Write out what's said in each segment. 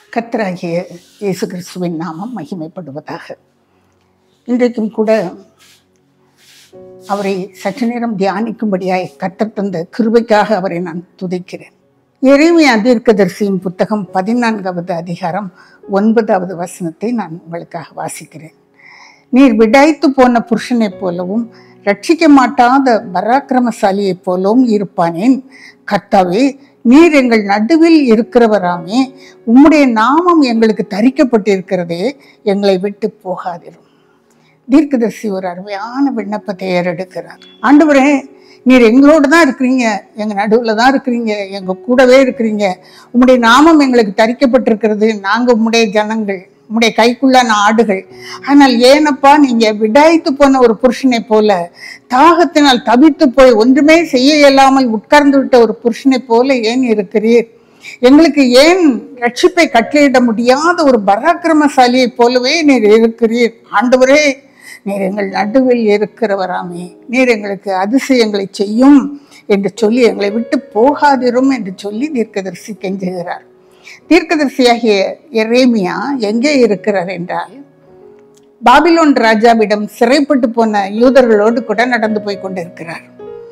கர்த்தராகிய இயேசு கிறிஸ்துவின் நாமம் மகிமைப்படுவதாக இன்றைக்கும் கூட அவரை சற்று நேரம் தியானிக்கும்படியாய் கர்த்தர் தந்த கிருபைக்காக அவரை நான் துதிக்கிறேன் எளிமையா தீர்க்கதரிசியின் புத்தகம் பதினான்காவது அதிகாரம் ஒன்பதாவது வசனத்தை நான் உங்களுக்காக வாசிக்கிறேன் நீர் விடாய்த்து போன புருஷனைப் போலவும் ரட்சிக்க மாட்டாத பராக்கிரமசாலியைப் போலவும் இருப்பானேன் கர்த்தாவே நீர் எங்கள் நடுவில் இருக்கிறவராமே உம்முடைய நாமம் எங்களுக்கு தரிக்கப்பட்டிருக்கிறதே எங்களை விட்டு போகாதிரும் தீர்க்கதரிசி ஒரு அருமையான விண்ணப்பத்தை ஏறெடுக்கிறார் ஆண்டவரே நீர் எங்களோடு தான் இருக்கிறீங்க எங்க நடுவில் தான் இருக்கிறீங்க எங்க கூடவே இருக்கிறீங்க உம்முடைய நாமம் எங்களுக்கு தரிக்கப்பட்டிருக்கிறது நாங்க உம்முடைய ஜனங்கள் உம்முடைய கைக்குள்ளான ஆடுகள் ஆனால் ஏனப்பா நீங்க விடாய்த்து போன ஒரு புருஷனை போல தாகத்தினால் தவித்து போய் ஒன்றுமே செய்ய இயலாமல் உட்கார்ந்து விட்ட ஒரு புருஷனை போல ஏன் இருக்கிறீர் எங்களுக்கு ஏன் ரட்சிப்பை கட்டளையிட முடியாத ஒரு பராக்கிரமசாலியை போலவே நீர் இருக்கிறீர் ஆண்டவரே நீர் எங்கள் நடுவில் இருக்கிறவராமே நீர் எங்களுக்கு அதிசயங்களை செய்யும் என்று சொல்லி எங்களை விட்டு போகாதிரும் என்று சொல்லி தீர்க்கதரிசி கெஞ்சுகிறார் தீர்க்கதரிசியாகிய எரேமியா எங்கே இருக்கிறார் என்றால் பாபிலோன் ராஜாவிடம் சிறைப்பட்டு போன யூதர்களோடு கூட நடந்து போய் கொண்டிருக்கிறார்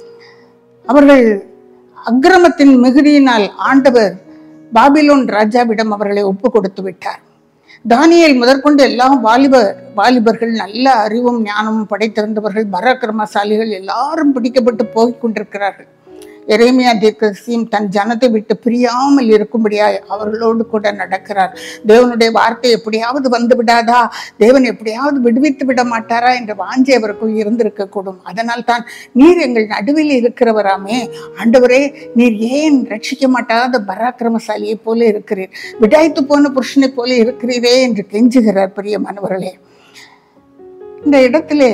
அவர்கள் அக்கிரமத்தின் மிகுதியினால் ஆண்டவர் பாபிலோன் ராஜாவிடம் அவர்களை ஒப்பு கொடுத்து விட்டார் தானியல் முதற்கொண்டு எல்லாம் வாலிபர் வாலிபர்கள் நல்ல அறிவும் ஞானமும் படைத்திருந்தவர்கள் பராக்கிரமசாலிகள் எல்லாரும் பிடிக்கப்பட்டு போய் கொண்டிருக்கிறார்கள் எரேமியா தீர்க்கதரிசியும் தன் ஜனத்தை விட்டு பிரியாமல் இருக்கும்படியாய் அவர்களோடு கூட நடக்கிறார் தேவனுடைய வார்த்தை எப்படியாவது வந்து விடாதா தேவன் எப்படியாவது விடுவித்து விட மாட்டாரா என்ற வாஞ்சி அவருக்குள் இருந்திருக்கக்கூடும் அதனால் தான் நீர் எங்கள் நடுவில் இருக்கிறவராமே ஆண்டவரே நீர் ஏன் ரட்சிக்க மாட்டாத பராக்கிரமசாலியை போல இருக்கிறீர் விடாய்த்து போன புருஷனை போல இருக்கிறீரே என்று கெஞ்சுகிறார் பிரியமானவர்களே இந்த இடத்திலே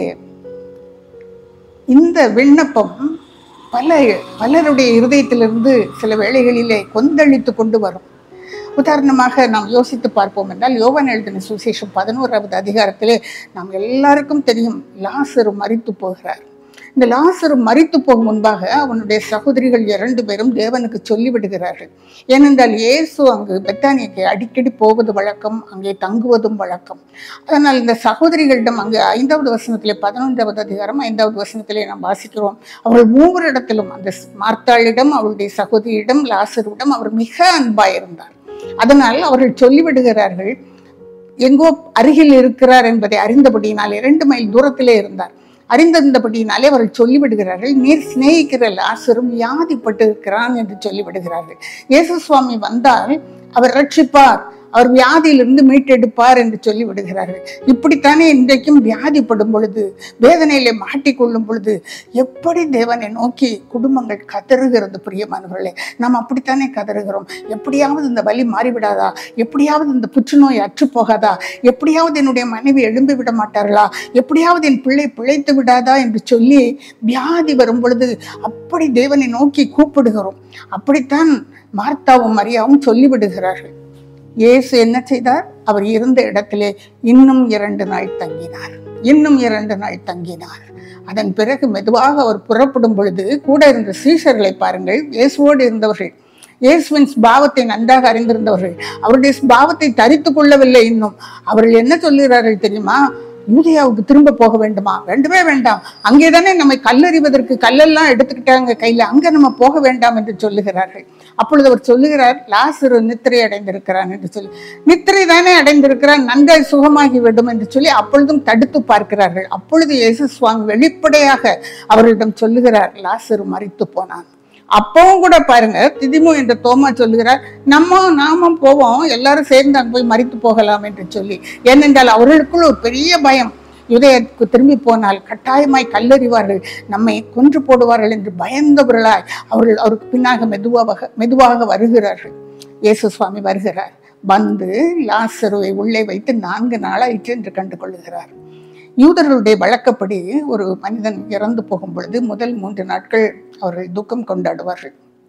இந்த விண்ணப்பம் பல பலருடைய இருதயத்திலிருந்து சில வேளைகளிலே கொந்தளித்து கொண்டு வரும் உதாரணமாக நாம் யோசித்து பார்ப்போம் என்றால் யோவான் எழுதின சுசேஷம் பதினோராவது அதிகாரத்திலே நாம் எல்லாருக்கும் தெரியும் லாசரு மறித்து போகிறார் இந்த லாசரு மறித்து போகும் முன்பாக அவனுடைய சகோதரிகள் இரண்டு பேரும் தேவனுக்கு சொல்லிவிடுகிறார்கள் ஏனென்றால் இயேசு அங்கு பெத்தானியக்கு அடிக்கடி போவது வழக்கம் அங்கே தங்குவதும் வழக்கம் அதனால் இந்த சகோதரிகளிடம் அங்கு ஐந்தாவது வசனத்திலே பதினொன்றாவது அதிகாரம் ஐந்தாவது வசனத்திலே நாம் வாசிக்கிறோம் அவர்கள் மூவரிடத்திலும் அந்த மார்த்தாளிடம் அவருடைய சகோதரியிடம் லாசருவிடம் அவர் மிக அன்பாயிருந்தார் அதனால் அவர்கள் சொல்லிவிடுகிறார்கள் எங்கோ அருகில் இருக்கிறார் என்பதை அறிந்தபடியினால் இரண்டு மைல் தூரத்திலே இருந்தார் அறிந்திருந்தபடியினாலே அவர்கள் சொல்லிவிடுகிறார்கள் நீர் சிநேகிக்கிற லாசரும் வியாதிப்பட்டு இருக்கிறான் என்று சொல்லிவிடுகிறார்கள் இயேசு சுவாமி வந்தால் அவர் ரட்சிப்பார் அவர் வியாதியிலிருந்து மீட்டெடுப்பார் என்று சொல்லி விடுகிறார்கள் இப்படித்தானே இன்றைக்கும் வியாதிப்படும் பொழுது வேதனையிலே மாட்டிக்கொள்ளும் பொழுது எப்படி தேவனை நோக்கி குடும்பங்கள் கதறுகிறது பிரியமானவர்களே நாம் அப்படித்தானே கதறுகிறோம் எப்படியாவது இந்த வலி மாறிவிடாதா எப்படியாவது இந்த புற்றுநோய் அற்று போகாதா எப்படியாவது என்னுடைய மனைவி எழும்பி விட மாட்டார்களா எப்படியாவது என் பிள்ளை பிழைத்து விடாதா என்று சொல்லி வியாதி வரும் பொழுது அப்படி தேவனை நோக்கி கூப்பிடுகிறோம் அப்படித்தான் மார்த்தாவும் மரியாவும் சொல்லிவிடுகிறார்கள் இயேசு என்ன செய்தார் அவர் இருந்த இடத்திலே இன்னும் இரண்டு நாள் தங்கினார் இன்னும் இரண்டு நாள் தங்கினார் அதன் பிறகு மெதுவாக அவர் புறப்படும் பொழுது கூட இருந்த சீஷர்களை பாருங்கள் இயேசுவோடு இருந்தவர்கள் இயேசுவின் பாவத்தை நன்றாக அறிந்திருந்தவர்கள் அவருடைய பாவத்தை தரித்து கொள்ளவில்லை இன்னும் அவர்கள் என்ன சொல்லுகிறார்கள் தெரியுமா யூதியாவுக்கு திரும்ப போக வேண்டுமா வேண்டவே வேண்டாம் அங்கே தானே நம்மை கல்லறிவதற்கு கல்லெல்லாம் எடுத்துக்கிட்டாங்க கையில அங்க நம்ம போக வேண்டாம் என்று சொல்லுகிறார்கள் அப்பொழுது அவர் சொல்லுகிறார் லாசரு நித்திரை அடைந்திருக்கிறான் என்று சொல்லி நித்திரை தானே அடைந்திருக்கிறான் நன்றாய் சுகமாகி விடும் என்று சொல்லி அப்பொழுதும் தடுத்து பார்க்கிறார்கள் அப்பொழுது இயேசு சுவாமி வெளிப்படையாக அவர்களிடம் சொல்லுகிறார் லாசரு மறித்து போனான் அப்பவும் கூட பாருங்க திதிமு என்ற தோமா சொல்லுகிறார் நம்ம நாமும் போவோம் எல்லாரும் சேர்ந்து அங்கே போய் மறித்து போகலாம் என்று சொல்லி ஏனென்றால் அவர்களுக்குள் ஒரு பெரிய பயம் யுதயத்துக்கு திரும்பி போனால் கட்டாயமாய் கல்லறிவார்கள் நம்மை கொன்று போடுவார்கள் என்று பயந்தவர்களாய் அவர்கள் அவருக்கு பின்னாக மெதுவாக மெதுவாக வருகிறார்கள் இயேசு சுவாமி வருகிறார் வந்து லாசருவை உள்ளே வைத்து நான்கு நாளாயிற்று என்று கண்டு கொள்ளுகிறார் யூதர்களுடைய வழக்கப்படி ஒரு மனிதன் இறந்து போகும் பொழுது முதல் மூன்று நாட்கள் அவர்கள் துக்கம் கொண்டாடுவார்கள்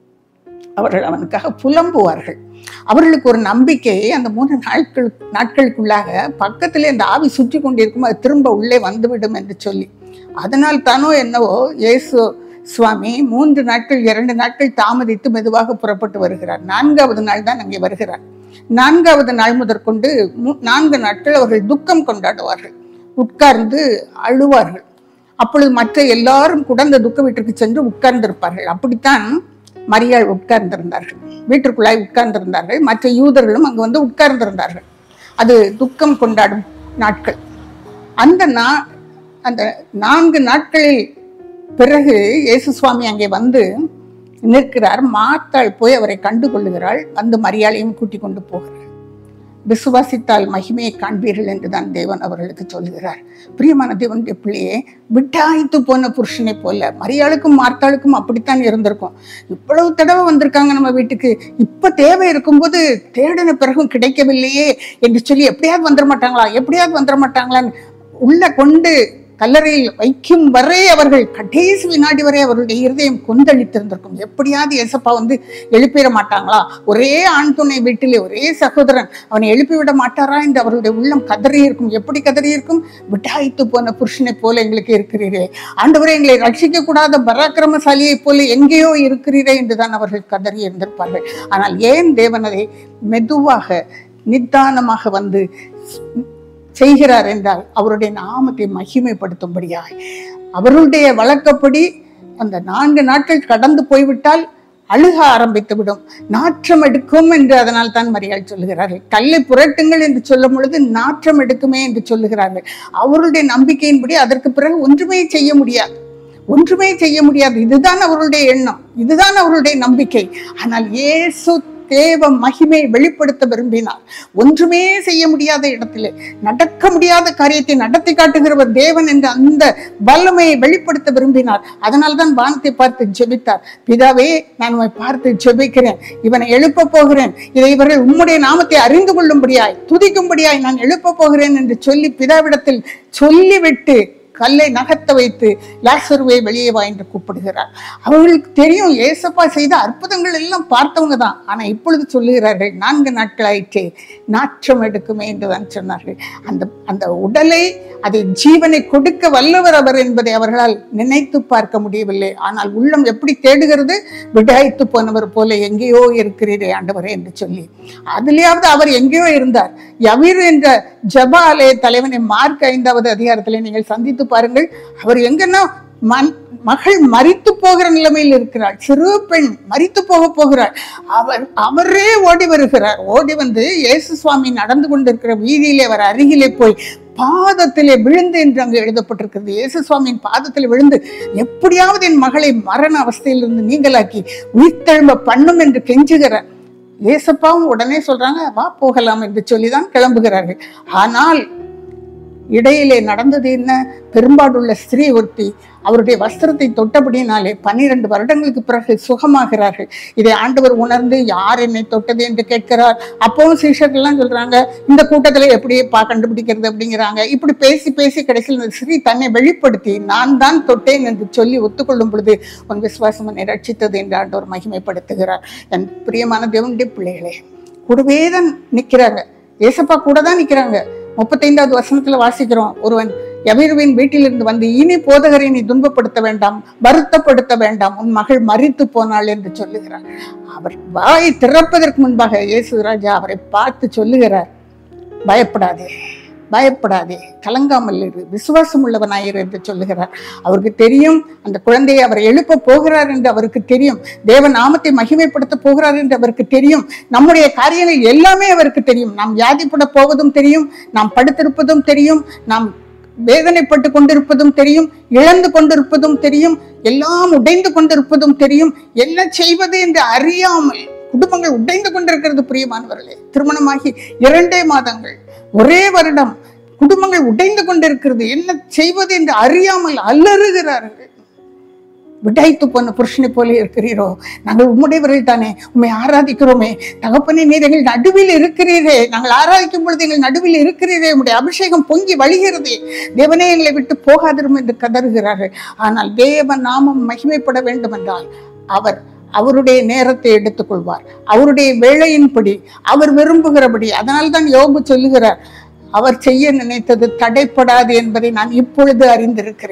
அவர்கள் அவனுக்காக புலம்புவார்கள் அவர்களுக்கு ஒரு நம்பிக்கை அந்த மூன்று நாட்கள் நாட்களுக்குள்ளாக பக்கத்திலே அந்த ஆவி சுற்றி கொண்டிருக்கும் அது திரும்ப உள்ளே வந்துவிடும் என்று சொல்லி அதனால் தானோ என்னவோ இயேசு சுவாமி மூன்று நாட்கள் இரண்டு நாட்கள் தாமதித்து மெதுவாக புறப்பட்டு வருகிறார் நான்காவது நாள் தான் அங்கே வருகிறார் நான்காவது நாள் முதற்கொண்டு மு- நான்கு நாட்கள் அவர்கள் துக்கம் கொண்டாடுவார்கள் உட்கார்ந்து அழுவார்கள் அப்பொழுது மற்ற எல்லாரும் கூட அந்த துக்க வீட்டிற்கு சென்று உட்கார்ந்திருப்பார்கள் அப்படித்தான் மரியாள் உட்கார்ந்திருந்தார்கள் வீட்டிற்குள்ளாய் உட்கார்ந்திருந்தார்கள் மற்ற யூதர்களும் அங்கு வந்து உட்கார்ந்திருந்தார்கள் அது துக்கம் கொண்டாடும் நாட்கள் அந்த நா அந்த நான்கு நாட்களில் பிறகு இயேசு சுவாமி அங்கே வந்து நிற்கிறார் மாத்தாள் போய் அவரை கண்டு கொள்ளுகிறாள் வந்து மரியாளையும் கூட்டிக் கொண்டு போகிறார் விசுவாசித்தால் மகிமையை காண்பீர்கள் என்றுதான் தேவன் அவர்களுக்கு சொல்கிறார் பிரியமான தேவனுடைய பிள்ளையே விட்டாய்த்து போன புருஷனை போல மரியாளுக்கும் மார்த்தாளுக்கும் அப்படித்தான் இருந்திருக்கும் இவ்வளவு தடவை வந்திருக்காங்க நம்ம வீட்டுக்கு இப்ப தேவை இருக்கும்போது தேடின பிறகும் கிடைக்கவில்லையே என்று சொல்லி எப்படியாவது வந்துட மாட்டாங்களா எப்படியாவது வந்துட மாட்டாங்களான்னு உள்ள கொண்டு கல்லறையில் வைக்கும் வரை அவர்கள் கடைசி வினாடி வரை அவர்களுடைய இருதயம் கொந்தளித்திருந்திருக்கும் எப்படியாவது எசப்பா வந்து எழுப்பிட மாட்டாங்களா ஒரே ஆண் துணை வீட்டிலே ஒரே சகோதரன் அவனை எழுப்பி விட மாட்டாரா என்று அவர்களுடைய உள்ளம் கதறி இருக்கும் எப்படி கதறி இருக்கும் விட்டாய்த்து போன புருஷனை போல எங்களுக்கு இருக்கிறீரே ஆண்டவரே எங்களை ரட்சிக்க கூடாத பராக்கிரமசாலியை போல எங்கேயோ இருக்கிறீரே என்றுதான் அவர்கள் கதறி இருந்திருப்பார்கள் ஆனால் ஏன் தேவன் அதை மெதுவாக நிதானமாக வந்து செய்கிறார் என்றால் அவருடைய நாமத்தை மகிமைப்படுத்தும்படியாய் அவர்களுடைய வழக்கப்படி அந்த நான்கு நாட்கள் கடந்து போய்விட்டால் அழுக ஆரம்பித்து விடும் நாற்றம் எடுக்கும் என்று அதனால் தான் மரியாள் சொல்லுகிறார்கள் கல்லை புரட்டுங்கள் என்று சொல்லும் பொழுது நாற்றம் எடுக்குமே என்று சொல்லுகிறார்கள் அவருடைய நம்பிக்கையின்படி அதற்கு பிறகு ஒன்றுமே செய்ய முடியாது ஒன்றுமே செய்ய முடியாது இதுதான் அவர்களுடைய எண்ணம் இதுதான் அவர்களுடைய நம்பிக்கை ஆனால் இயேசு தேவ மகிமையை வெளிப்படுத்த விரும்பினார் ஒன்றுமே செய்ய முடியாத இடத்திலே நடக்க முடியாத காரியத்தை நடத்தி காட்டுகிறவர் தேவன் என்ற அந்த வல்லமையை வெளிப்படுத்த விரும்பினார் அதனால்தான் வானத்தை பார்த்து ஜெபித்தார் பிதாவே நான் உம்மை பார்த்து ஜெபிக்கிறேன் இவனை எழுப்ப போகிறேன் இதை இவர்கள் உம்முடைய நாமத்தை அறிந்து கொள்ளும்படியாய் துதிக்கும்படியாய் நான் எழுப்ப போகிறேன் என்று சொல்லி பிதாவிடத்தில் சொல்லிவிட்டு கல்லை நகர்த்த வைத்து லாசருவை வெளியே வா என்று கூப்பிடுகிறார் அவர்களுக்கு தெரியும் ஏசப்பா செய்த அற்புதங்கள் எல்லாம் பார்த்தவங்க தான் ஆனா இப்பொழுது சொல்லுகிறார்கள் நான்கு நாட்கள் ஆயிற்றே நாற்றம் எடுக்குமே என்று தான் சொன்னார்கள் அந்த அந்த உடலை அதை ஜீவனை கொடுக்க வல்லவர் அவர் என்பதை அவர்களால் நினைத்து பார்க்க முடியவில்லை ஆனால் உள்ளம் எப்படி தேடுகிறது விடாய்த்து போனவர் போல எங்கேயோ இருக்கிறீரே ஆண்டவரே என்று சொல்லி அதுலயாவது அவர் எங்கேயோ இருந்தார் யவீர் என்ற ஜப ஆலய தலைவனை மார்க் ஐந்தாவது அதிகாரத்திலே நீங்கள் சந்தித்து பாருங்கள் அவர் எங்கன்னா மன் மகள் மரித்து போகிற நிலைமையில் இருக்கிறாள் சிறு பெண் மரித்து போக போகிறாள் அவர் அவரே ஓடி வருகிறார் ஓடி வந்து இயேசு சுவாமி நடந்து கொண்டிருக்கிற வீதியிலே அவர் அருகிலே போய் பாதத்திலே விழுந்து என்று அங்கு எழுதப்பட்டிருக்கிறது இயேசு சுவாமியின் பாதத்தில் விழுந்து எப்படியாவது என் மகளை மரண அவஸ்தையிலிருந்து நீங்களாக்கி உயிர்த்தெழும்ப பண்ணும் என்று கெஞ்சுகிறார் ஏசப்பாவும் உடனே சொல்றாங்க வா போகலாம் என்று சொல்லிதான் கிளம்புகிறார்கள் ஆனால் இடையிலே நடந்தது என்ன பெரும்பாடுள்ள ஸ்திரீ ஒருத்தி அவருடைய வஸ்திரத்தை தொட்டபடியினாலே பன்னிரண்டு வருடங்களுக்கு பிறகு சுகமாகிறார்கள் இதை ஆண்டவர் உணர்ந்து யார் என்னை தொட்டது என்று கேட்கிறார் அப்பவும் சீஷர்கள்லாம் சொல்றாங்க இந்த கூட்டத்துல எப்படி பா கண்டுபிடிக்கிறது அப்படிங்கிறாங்க இப்படி பேசி பேசி கடைசியில் இந்த ஸ்ரீ தன்னை வெளிப்படுத்தி நான் தான் தொட்டேன் என்று சொல்லி ஒத்துக்கொள்ளும் பொழுது உன் விசுவாசம் என்னை ரட்சித்தது என்று ஆண்டவர் மகிமைப்படுத்துகிறார் என் பிரியமான தேவனுடைய பிள்ளைகளே கூடவே தான் நிக்கிறாங்க ஏசப்பா கூட தான் நிக்கிறாங்க முப்பத்தைந்தாவது வசனத்துல வாசிக்கிறோம் ஒருவன் எவருவின் வீட்டிலிருந்து வந்து இனி போதகரை நீ துன்பப்படுத்த வேண்டாம் வருத்தப்படுத்த வேண்டாம் உன் மகள் மறித்து போனாள் என்று சொல்லுகிறார் அவர் வாயை திறப்பதற்கு முன்பாக இயேசு ராஜா அவரை பார்த்து சொல்லுகிறார் பயப்படாதே பயப்படாதே கலங்காமல் இரு விசுவாசம் உள்ளவனாயிரு என்று சொல்லுகிறார் அவருக்கு தெரியும் அந்த குழந்தையை அவர் எழுப்ப போகிறார் என்று அவருக்கு தெரியும் தேவ நாமத்தை மகிமைப்படுத்த போகிறார் என்று அவருக்கு தெரியும் நம்முடைய காரியங்கள் எல்லாமே அவருக்கு தெரியும் நாம் வியாதிப்பட போவதும் தெரியும் நாம் படுத்திருப்பதும் தெரியும் நாம் வேதனைப்பட்டு கொண்டிருப்பதும் தெரியும் இழந்து கொண்டிருப்பதும் தெரியும் எல்லாம் உடைந்து கொண்டிருப்பதும் தெரியும் என்ன செய்வது என்று அறியாமல் குடும்பங்கள் உடைந்து கொண்டிருக்கிறது பிரியமானவர்களே திருமணமாகி இரண்டே மாதங்கள் ஒரே வருடம் குடும்பங்கள் உடைந்து கொண்டிருக்கிறது என்ன செய்வது என்று அறியாமல் அலறுகிறார்கள் விடாய்த்து போன புருஷனை போல இருக்கிறீரோ நாங்கள் உம்முடையவர்கள் தானே உண்மை ஆராதிக்கிறோமே தகப்பனே நீர் எங்கள் நடுவில் இருக்கிறீரே நாங்கள் ஆராதிக்கும் பொழுது எங்கள் நடுவில் இருக்கிறீரே உம்முடைய அபிஷேகம் பொங்கி வழிகிறதே தேவனே எங்களை விட்டு போகாதிரும் என்று கதறுகிறார்கள் ஆனால் தேவ நாமம் மகிமைப்பட வேண்டும் என்றால் அவர் அவருடைய நேரத்தை எடுத்துக்கொள்வார் அவருடைய வேளையின்படி அவர் விரும்புகிறபடி அதனால்தான் யோபு சொல்லுகிறார் அவர் செய்ய நினைத்தது தடைப்படாது என்பதை நான் இப்பொழுது அறிந்திருக்கிறேன்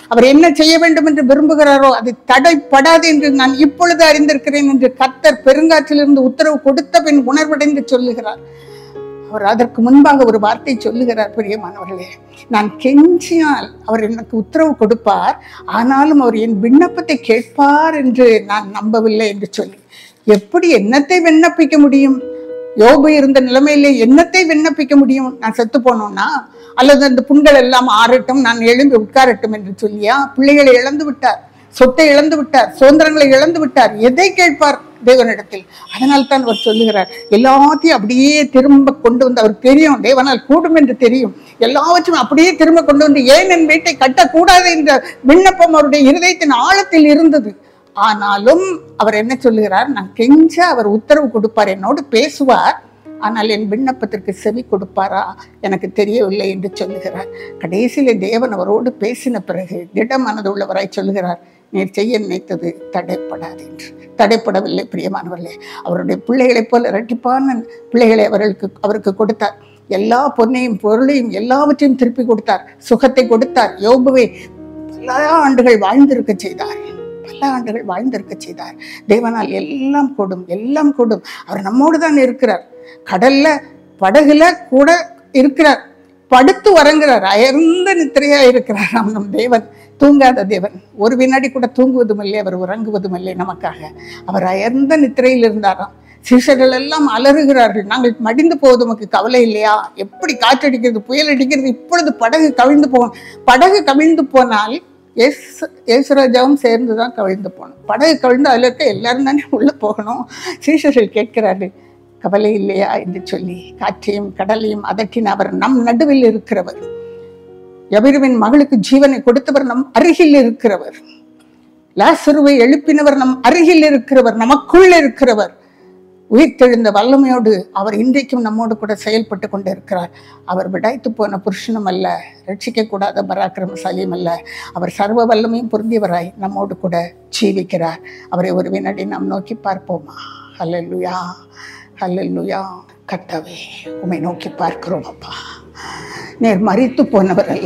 அவர் என்ன செய்ய வேண்டும் என்று விரும்புகிறாரோ அது தடைப்படாது என்று நான் இப்பொழுது அறிந்திருக்கிறேன் என்று கர்த்தர் பெருங்காற்றிலிருந்து உத்தரவு கொடுத்த பின் உணர்வடைந்து சொல்லுகிறார் அவர் அதற்கு முன்பாக ஒரு வார்த்தை சொல்லுகிறார் பிரியமானவர்களே நான் கெஞ்சினால் அவர் எனக்கு உத்தரவு கொடுப்பார் ஆனாலும் அவர் என் விண்ணப்பத்தை கேட்பார் என்று நான் நம்பவில்லை என்று சொல்லி எப்படி என்னத்தை விண்ணப்பிக்க முடியும் யோபு இருந்த நிலைமையிலே என்னத்தை விண்ணப்பிக்க முடியும் நான் செத்து போனோம்னா அல்லது அந்த புண்கள் எல்லாம் ஆறட்டும் நான் எழும்பி உட்காரட்டும் என்று சொல்லியா பிள்ளைகளை இழந்து விட்டார் சொத்தை இழந்து விட்டார் சுதந்திரங்களை இழந்து விட்டார் எதை கேட்பார் தேவனிடத்தில் அதனால் தான் அவர் சொல்லுகிறார் எல்லாத்தையும் அப்படியே திரும்ப கொண்டு வந்து அவர் தெரியும் தேவனால் கூடும் என்று தெரியும் எல்லாவற்றையும் அப்படியே திரும்ப கொண்டு வந்து ஏன் என் வீட்டை கட்டக்கூடாது என்ற விண்ணப்பம் அவருடைய இருதயத்தின் ஆழத்தில் இருந்தது ஆனாலும் அவர் என்ன சொல்லுகிறார் நான் கெஞ்ச அவர் உத்தரவு கொடுப்பார் என்னோடு பேசுவார் ஆனால் என் விண்ணப்பத்திற்கு செவி கொடுப்பாரா எனக்கு தெரியவில்லை என்று சொல்லுகிறார் கடைசியில தேவன் அவரோடு பேசின பிறகு திட மனதுள்ளவராய் சொல்லுகிறார் நீர் செய்ய நினைத்தது தடைப்படாது என்று தடைப்படவில்லை பிரியமானவர்களே அவருடைய பிள்ளைகளைப் போல இரட்டிப்பான பிள்ளைகளை அவர்களுக்கு அவருக்கு கொடுத்தார் எல்லா பொன்னையும் பொருளையும் எல்லாவற்றையும் திருப்பி கொடுத்தார் சுகத்தை கொடுத்தார் யோபுவை பல ஆண்டுகள் வாழ்ந்திருக்க செய்தார் பல ஆண்டுகள் வாழ்ந்திருக்க செய்தார் தேவனால் எல்லாம் கூடும் எல்லாம் கூடும் அவர் நம்மோடு தான் இருக்கிறார் கடல்ல படகுல கூட இருக்கிறார் படுத்து வரங்கிறார் அயர்ந்த நித்திரையா இருக்கிறார் நம் நம் தேவன் தூங்காத தேவன் ஒரு வினாடி கூட தூங்குவதும் இல்லை அவர் உறங்குவதும் இல்லை நமக்காக அவர் அயர்ந்த நித்திரையில் இருந்தாராம் சிஷர்கள் எல்லாம் அலறுகிறார்கள் நாங்கள் மடிந்து போவது நமக்கு கவலை இல்லையா எப்படி காற்றடிக்கிறது புயல் அடிக்கிறது இப்பொழுது படகு கவிழ்ந்து போகும் படகு கவிழ்ந்து போனால் எஸ் ஏசுராஜாவும் சேர்ந்து தான் கவிழ்ந்து போகணும் படகு கவிழ்ந்து அதில் இருக்க எல்லாரும் தானே உள்ளே போகணும் சீஷர்கள் கேட்கிறார்கள் கவலை இல்லையா என்று சொல்லி காற்றையும் கடலையும் அதட்டின அவர் நம் நடுவில் இருக்கிறவர் எபிருவின் மகளுக்கு ஜீவனை கொடுத்தவர் நம் அருகில் இருக்கிறவர் லாசருவை எழுப்பினவர் நம் அருகில் இருக்கிறவர் நமக்குள் இருக்கிறவர் உயிர்த்தெழுந்த வல்லமையோடு அவர் இன்றைக்கும் நம்மோடு கூட செயல்பட்டு கொண்டு இருக்கிறார் அவர் விடாய்த்து போன புருஷனும் அல்ல ரட்சிக்க கூடாத பராக்கிரமசாலியும் அல்ல அவர் சர்வ வல்லமையும் பொருந்தியவராய் நம்மோடு கூட ஜீவிக்கிறார் அவரை ஒரு வினாடி நாம் நோக்கி பார்ப்போமா ஹல்லேலூயா ஹல்லேலூயா கட்டவே உமை நோக்கி பார்க்கிறோம் அப்பா நேர் மறித்து போனவர் அல்ல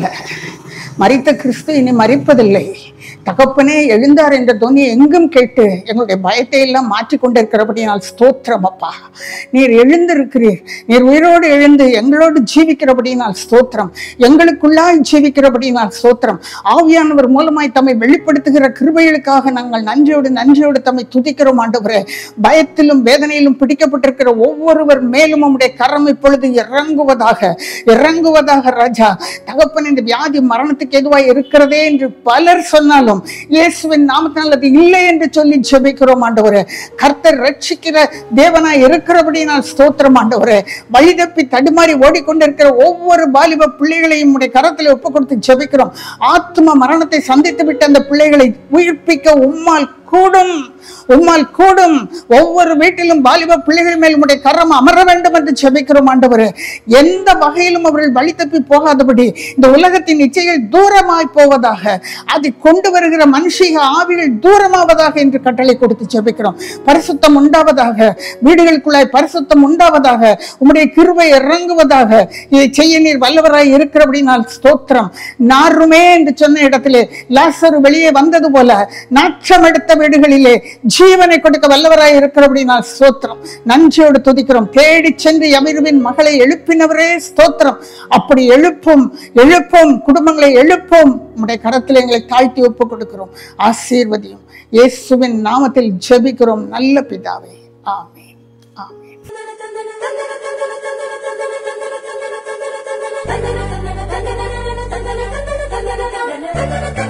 மறித்த கிறிஸ்து இனி மறிப்பதில்லை தகப்பனே எழுந்தார் என்ற துணியை எங்கும் கேட்டு எங்களுடைய பயத்தை எல்லாம் மாற்றிக் கொண்டிருக்கிறபடியால் ஸ்தோத்திரம் அப்பா நீர் எழுந்திருக்கிறீர் நீர் உயிரோடு எழுந்து எங்களோடு ஜீவிக்கிறபடியினால் ஸ்தோத்திரம் எங்களுக்குள்ளாய் ஜீவிக்கிறபடியினால் ஸ்தோத்திரம் ஆவியானவர் மூலமாய் தம்மை வெளிப்படுத்துகிற கிருபைகளுக்காக நாங்கள் நன்றியோடு நன்றியோடு தம்மை துதிக்கிறோம் ஆண்டவரே பயத்திலும் வேதனையிலும் பிடிக்கப்பட்டிருக்கிற ஒவ்வொருவர் மேலும் உம்முடைய கரம் இப்பொழுது இறங்குவதாக இறங்குவதாக ராஜா தகப்பன் இந்த வியாதி மரணத்துக்கு எதுவாய் இருக்கிறதே என்று பலர் சொன்னாலும் இயேசுவின் நாமத்தினால் அது இல்லை என்று சொல்லி ஜெபிக்கிறோம் ஆண்டவரே கர்த்தர் ரட்சிக்கிற தேவனாய் இருக்கிறபடினால் ஸ்தோத்திரம் ஆண்டவரே வழிதப்பி தடுமாறி ஓடிக்கொண்டிருக்கிற ஒவ்வொரு வாலிப பிள்ளைகளையும் உடைய கரத்தில் ஒப்பு கொடுத்து ஜெபிக்கிறோம் ஆத்ம மரணத்தை சந்தித்து விட்ட அந்த பிள்ளைகளை உயிர்ப்பிக்க உம்மால் கூடும் உம்மால் கூடும் ஒவ்வொரு வீட்டிலும் வாலிப பிள்ளைகள் மேல் உடைய கரம் அமர வேண்டும் என்று ஜெபிக்கிறோம் ஆண்டவரே எந்த வகையிலும் அவர்கள் வழி தப்பி போகாதபடி இந்த உலகத்தின் இச்சைகள் தூரமாய் போவதாக அதை கொண்டு வருகிற மனுஷிக ஆவிகள் தூரமாவதாக என்று கட்டளை கொடுத்து ஜெபிக்கிறோம் பரிசுத்தம் உண்டாவதாக வீடுகளுக்குள்ளாய் பரிசுத்தம் உண்டாவதாக உம்முடைய கிருபை இறங்குவதாக இதை செய்ய நீர் வல்லவராய் இருக்கிறபடினால் ஸ்தோத்திரம் நாருமே என்று சொன்ன இடத்திலே லாசரு வெளியே வந்தது போல நாற்றம் எடுத்த வீடுகளிலே ஜீவனை கொடுக்க வல்லவராய் இருக்கிறபடினால் ஸ்தோத்திரம் நன்றியோடு துதிக்கிறோம் தேடி சென்று யமிருவின் மகளை எழுப்பினவரே ஸ்தோத்திரம் அப்படி எழுப்பும் எழுப்பும் குடும்பங்களை எழுப்பும் உம்முடைய கரத்தில் எங்களை தாழ்த்தி ஒப்பு கொடுக்கிறோம் ஆசீர்வதியும் இயேசுவின் நாமத்தில் ஜெபிக்கிறோம் நல்ல பிதாவே ஆமென் ஆமென் Thank you.